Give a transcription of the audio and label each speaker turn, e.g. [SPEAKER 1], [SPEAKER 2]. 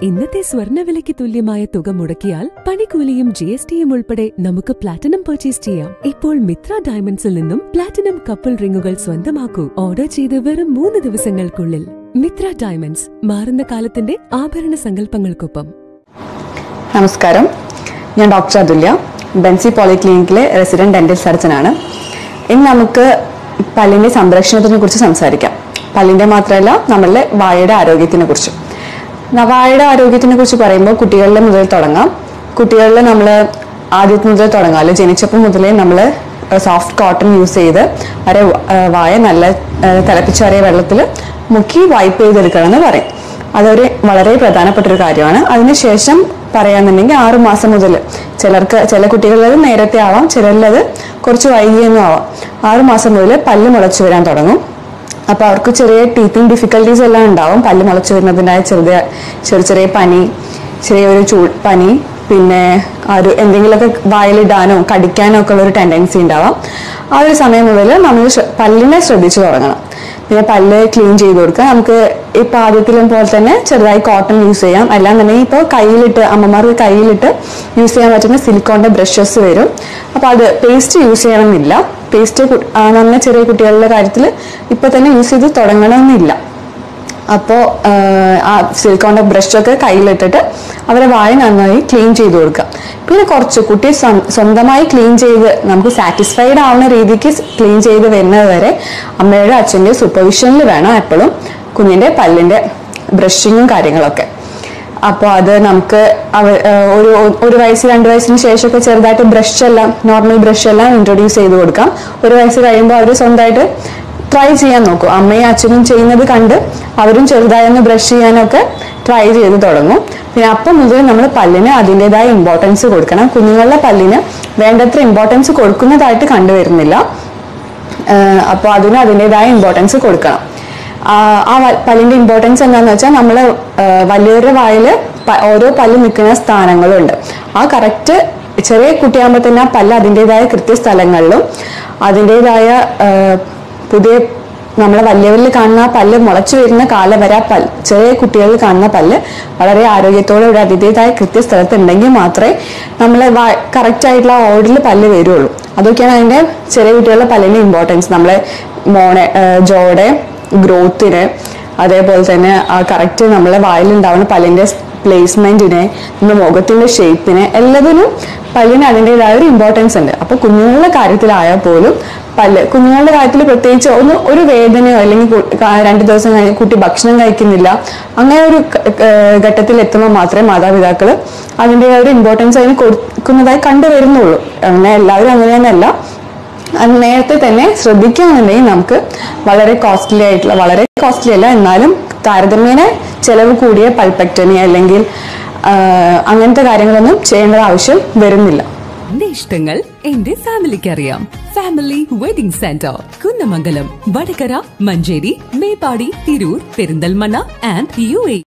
[SPEAKER 1] ഇന്നത്തെ സ്വർണ്ണവിലയ്ക്ക് തുല്യമായ തുക മുടക്കിയാൽ പണിക്കൂലിയും ജി എസ് ടിയും ഉൾപ്പെടെ നമുക്ക് പ്ലാറ്റിനം പർച്ചേസ് ചെയ്യാം ഇപ്പോൾ മിത്ര ഡയമണ്ട്സിൽ നിന്നും പ്ലാറ്റിനം കപ്പിൾ റിങ്ങുകൾ സ്വന്തമാക്കൂ ഓർഡർ ചെയ്ത് വെറും മൂന്ന് ദിവസങ്ങൾക്കുള്ളിൽ മിത്ര ഡയമണ്ട്സ് മാറുന്ന കാലത്തിന്റെ ആഭരണ സങ്കല്പങ്ങൾക്കൊപ്പം
[SPEAKER 2] നമസ്കാരം ഞാൻ ഡോക്ടർ അതുല്യ ബെൻസി പോളിക്ലിനിക്കിലെ റെസിഡന്റ് ഡെന്റൽ സർജൻ ആണ് ഇന്ന് നമുക്ക് പല്ലിന്റെ സംരക്ഷണത്തിനെ കുറിച്ച് സംസാരിക്കാം പല്ലിന്റെ മാത്രമല്ല നമ്മളുടെ വായയുടെ ആരോഗ്യത്തിനെ കുറിച്ച് ന- വായയുടെ ആരോഗ്യത്തിനെ കുറിച്ച് പറയുമ്പോൾ കുട്ടികളിലെ മുതൽ തുടങ്ങാം കുട്ടികളിൽ നമ്മൾ ആദ്യത്തെ മുതൽ തുടങ്ങാം അല്ലെ ജനിച്ചപ്പോൾ മുതലേ നമ്മൾ സോഫ്റ്റ് കോട്ടൺ യൂസ് ചെയ്ത് വരെ വായ നല്ല ഏഹ്, തിളപ്പിച്ചാറിയ വെള്ളത്തിൽ മുക്കി വൈപ്പ് ചെയ്തെടുക്കണം എന്ന് പറയും അതൊരു വളരെ പ്രധാനപ്പെട്ട ഒരു കാര്യമാണ് അതിനുശേഷം പറയാന്നുണ്ടെങ്കിൽ ആറു മാസം മുതൽ ചിലർക്ക് ചില കുട്ടികളിൽ നേരത്തെ ആവാം ചിലരിലത് കുറച്ച് വൈകിയൊന്നും ആവാം ആറു മാസം മുതൽ പല്ല് മുളച്ചു വരാൻ തുടങ്ങും അപ്പൊ അവർക്ക് ചെറിയ ടീത്തിങ് ഡിഫിക്കൽട്ടീസ് എല്ലാം ഉണ്ടാവും പല്ല് മുളച്ചു വരുന്നതിൻ്റെതായ ചെറുത ചെറിയ ചെറിയ പനി ചെറിയൊരു ചൂ പനി പിന്നെ ആ ഒരു എന്തെങ്കിലുമൊക്കെ വായിലിടാനോ കടിക്കാനോ ഒക്കെ ഉള്ള ഒരു ടെൻഡൻസി ഉണ്ടാവാം ആ ഒരു സമയം മുതൽ നമ്മൾ ശ്ര- പല്ലിനെ ശ്രദ്ധിച്ചു തുടങ്ങണം പിന്നെ പല്ല് ക്ലീൻ ചെയ്ത് കൊടുക്കുക നമുക്ക് ഇപ്പൊ ആദ്യത്തിലും പോലെ തന്നെ ചെറുതായി കോട്ടൺ യൂസ് ചെയ്യാം അല്ലാന്നുണ്ടെങ്കിൽ ഇപ്പോൾ കയ്യിലിട്ട് അമ്മമാർക്ക് കയ്യിലിട്ട് യൂസ് ചെയ്യാൻ പറ്റുന്ന സിലിക്കോണിന്റെ ബ്രഷസ് വരും അപ്പൊ അത് പേസ്റ്റ് യൂസ് ചെയ്യണമെന്നില്ല പേസ്റ്റ് നന്ന ചെറിയ കുട്ടികളുടെ കാര്യത്തിൽ ഇപ്പൊ തന്നെ യൂസ് ചെയ്ത് തുടങ്ങണമെന്നില്ല അപ്പോൾ ആ സിലിക്കോണിന്റെ ബ്രഷൊക്കെ കയ്യിലിട്ടിട്ട് അവരെ വായ നന്നായി ക്ലീൻ ചെയ്ത് കൊടുക്കുക പിന്നെ കുറച്ച് കുട്ടി സ്വ- സ്വന്തമായി ക്ലീൻ ചെയ്ത് നമുക്ക് സാറ്റിസ്ഫൈഡ് ആവുന്ന രീതിക്ക് ക്ലീൻ ചെയ്ത് വരുന്നത് വരെ അമ്മയുടെ അച്ഛൻ്റെ സൂപ്പർവിഷനിൽ വേണം എപ്പോഴും കുഞ്ഞിന്റെ പല്ലിന്റെ ബ്രഷിങ്ങും കാര്യങ്ങളൊക്കെ അപ്പോൾ അത് നമുക്ക് അവ- ഏഹ് ഒരു ഒരു വയസ്സ് രണ്ട് വയസ്സിന് ശേഷമൊക്കെ ചെറുതായിട്ട് ബ്രഷ് എല്ലാം നോർമൽ ബ്രഷ് എല്ലാം ഇൻട്രൊഡ്യൂസ് ചെയ്ത് കൊടുക്കാം ഒരു വയസ്സ് കഴിയുമ്പോൾ അവർ സ്വന്തമായിട്ട് ട്രൈ ചെയ്യാൻ നോക്കും അമ്മയും അച്ഛനും ചെയ്യുന്നത് കണ്ട് അവരും ചെറുതായി ഒന്ന് ബ്രഷ് ചെയ്യാനൊക്കെ ട്രൈ ചെയ്ത് തുടങ്ങും പിന്നെ അപ്പം മുതൽ നമ്മൾ പല്ലിന് അതിൻ്റെതായ ഇമ്പോർട്ടൻസ് കൊടുക്കണം കുഞ്ഞുങ്ങളുടെ പല്ലിന് വേണ്ടത്ര ഇമ്പോർട്ടൻസ് കൊടുക്കുന്നതായിട്ട് കണ്ടുവരുന്നില്ല അപ്പോൾ അതിന് അതിൻ്റെതായ ഇമ്പോർട്ടൻസ് കൊടുക്കണം ആ ആ വ- പല്ലിന്റെ ഇമ്പോർട്ടൻസ് എന്താന്ന് വെച്ചാൽ നമ്മൾ വലിയൊരു വായില് പ- ഓരോ പല്ല് നിൽക്കുന്ന സ്ഥാനങ്ങളുണ്ട് ആ കറക്റ്റ് ചെറിയ കുട്ടിയാകുമ്പോൾ തന്നെ ആ പല്ല് അതിൻ്റെതായ കൃത്യസ്ഥലങ്ങളിലും അതിൻ്റെതായ പുതിയ നമ്മളെ വലിയവരിൽ കാണുന്ന ആ പല്ല് മുളച്ചു വരുന്ന കാലം വരെ ആ പല്ല് ചെറിയ കുട്ടികളിൽ കാണുന്ന പല്ല് വളരെ ആരോഗ്യത്തോടെ ഇവിടെ അതിൻ്റെതായ കൃത്യസ്ഥലത്ത് ഉണ്ടെങ്കിൽ മാത്രമേ നമ്മളെ കറക്റ്റ് ആയിട്ടുള്ള ഓർഡറിൽ പല്ല് വരുള്ളൂ അതൊക്കെയാണ് അതിന്റെ ചെറിയ കുട്ടികളുടെ പല്ലിന്റെ ഇമ്പോർട്ടൻസ് നമ്മളെ മോണെ ജോയുടെ ഗ്രോത്തിന് അതേപോലെ തന്നെ ആ കറക്റ്റ് നമ്മളെ വായിലുണ്ടാവുന്ന പല്ലിന്റെ പ്ലേസ്മെന്റിനെ നമ്മുടെ മുഖത്തിന്റെ ഷേപ്പിനെ എല്ലാത്തിനും പല്ലിന് അതിൻ്റെതായ ഒരു ഇമ്പോർട്ടൻസ് ഉണ്ട് അപ്പൊ കുഞ്ഞുങ്ങളുടെ കാര്യത്തിലായാൽ പോലും പല്ല് കുഞ്ഞുങ്ങളുടെ കാര്യത്തിൽ പ്രത്യേകിച്ച് ഒന്ന് ഒരു വേദനയോ അല്ലെങ്കിൽ കു- ക- രണ്ട് ദിവസം കഴിഞ്ഞ് കുട്ടി ഭക്ഷണം കഴിക്കുന്നില്ല അങ്ങനെ ഒരു ക- ക- ഘട്ടത്തിൽ എത്തുമ്പോൾ മാത്രമേ മാതാപിതാക്കൾ അതിൻ്റെ ഒരു ഇമ്പോർട്ടൻസ് അതിന് കൊടുക്കുന്നതായി കണ്ടുവരുന്നുള്ളൂ അങ്ങനെ എല്ലാവരും അങ്ങനെയൊന്നല്ല അത് നേരത്തെ തന്നെ ശ്രദ്ധിക്കുകയാണെന്നുണ്ടെങ്കിൽ നമുക്ക് വളരെ കോസ്റ്റ്ലി ആയിട്ടുള്ള വളരെ കോസ്റ്റ്ലി അല്ല എന്നാലും താരതമ്യേന ചെലവ് കൂടിയ പൾപ്പക്ടമി അല്ലെങ്കിൽ ആ, അങ്ങനത്തെ കാര്യങ്ങളൊന്നും ചെയ്യേണ്ട ആവശ്യം വരുന്നില്ല
[SPEAKER 1] എന്റെ ഇഷ്ടങ്ങൾ എന്റെ ഫാമിലിക്ക് അറിയാം family wedding centre Kunnamangalam Vadakara Manjeri Meppadi Tirur Perinthalmanna and U A